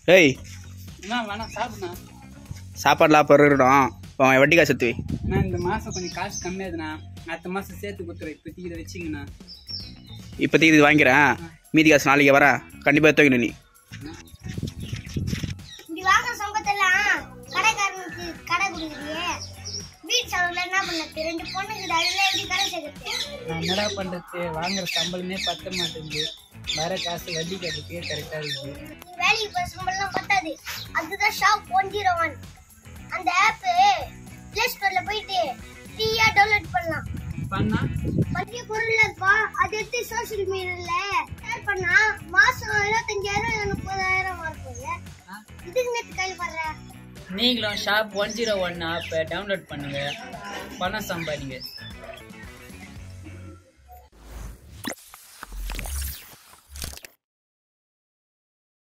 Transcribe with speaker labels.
Speaker 1: ஏய்
Speaker 2: என்ன வேணாம் சாப்பிடுண்ணா
Speaker 1: சாப்பாடுலாம் அப்போ இருக்கட்டும் அவன் வட்டி காசு எடுத்து வை
Speaker 2: நான் இந்த மாதம் கொஞ்சம் காசு கம்மியாதுண்ணா அடுத்த மாதம் சேர்த்து கொடுத்துறேன் இப்போதைக்கு இதை வச்சுங்கண்ணா
Speaker 1: இப்போதைக்கு இது வாங்கிக்கிறேன் மீதி காசு நாளைக்கு வரேன் கண்டிப்பாக எடுத்து வைக்கணும் நீ
Speaker 3: இப்படி வாங்குற சம்பத்தெல்லாம் கடைக்காரனுக்கு கடை கொடுக்குறியே வீட்டு செலவுல என்ன பண்ணது ரெண்டு பொண்ணுக்கு அதுல எப்படி கடை சேர்க்கறது
Speaker 2: நான் என்னடா பண்ணுறது வாங்குற சம்பளமே பத்த மாட்டேங்குது வர காசு வட்டி கட்டுக்கே கரெக்டாக இருக்குது
Speaker 3: வேலைக்கு போய் சம்பளம்லாம் பத்தாது அதுதான் ஷாப் ஒன் ஜீரோ ஒன் அந்த ஆப் பிளே ஸ்டோர்ல போயிட்டு ஃப்ரீயா டவுன்லோட் பண்ணலாம்
Speaker 2: பண்ணா
Speaker 3: மதிய பொருள் இருக்கா அதை எடுத்து சோஷியல் மீடியால ஷேர் பண்ணா மாசம் இருபத்தஞ்சாயிரம் இல்ல முப்பதாயிரம் வரப்போகுது இதுக்கு நேற்று கையில் படுற
Speaker 2: நீங்களும் ஷாப் ஒன் ஜீரோ ஒன் ஆப்பை டவுன்லோட் பண்ணுங்க பணம் சம்பாதிங்க